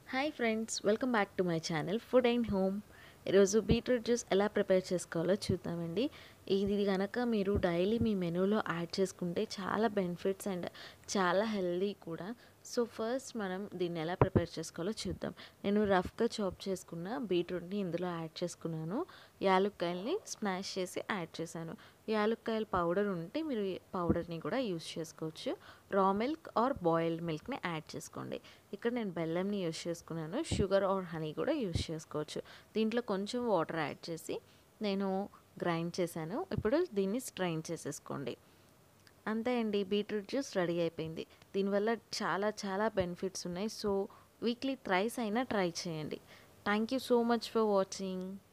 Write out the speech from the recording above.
hi friends welcome back to my channel food and home ఈరోజు beetroot juice ఎలా prepare చేసుకోవాలో చూద్దామండి ఇది కనుక మీరు డైలీ మీ మెనూలో యాడ్ చేసుకుంటే చాలా బెనిఫిట్స్ అండ్ చాలా హెల్దీ కూడా సో ఫస్ట్ మనం దీన్ని ఎలా ప్రిపేర్ చేసుకోవాలో చూద్దాం నేను రఫ్గా చాప్ చేసుకున్న బీట్రూట్ని ఇందులో యాడ్ చేసుకున్నాను యాలుక్కాయల్ని స్మాష్ చేసి యాడ్ చేశాను యాలుక్కాయల పౌడర్ ఉంటే మీరు పౌడర్ని కూడా యూస్ చేసుకోవచ్చు రా మిల్క్ ఆర్ బాయిల్డ్ మిల్క్ని యాడ్ చేసుకోండి ఇక్కడ నేను బెల్లంని యూస్ చేసుకున్నాను షుగర్ ఆర్ హనీ కూడా యూస్ చేసుకోవచ్చు దీంట్లో కొంచెం వాటర్ యాడ్ చేసి నేను గ్రైండ్ చేశాను ఇప్పుడు దీన్ని స్ట్రైన్ చేసేసుకోండి అంతే అండి బీట్రూట్ జ్యూస్ రెడీ అయిపోయింది దీనివల్ల చాలా చాలా బెనిఫిట్స్ ఉన్నాయి సో వీక్లీ థ్రైస్ అయినా ట్రై చేయండి thank you so much for watching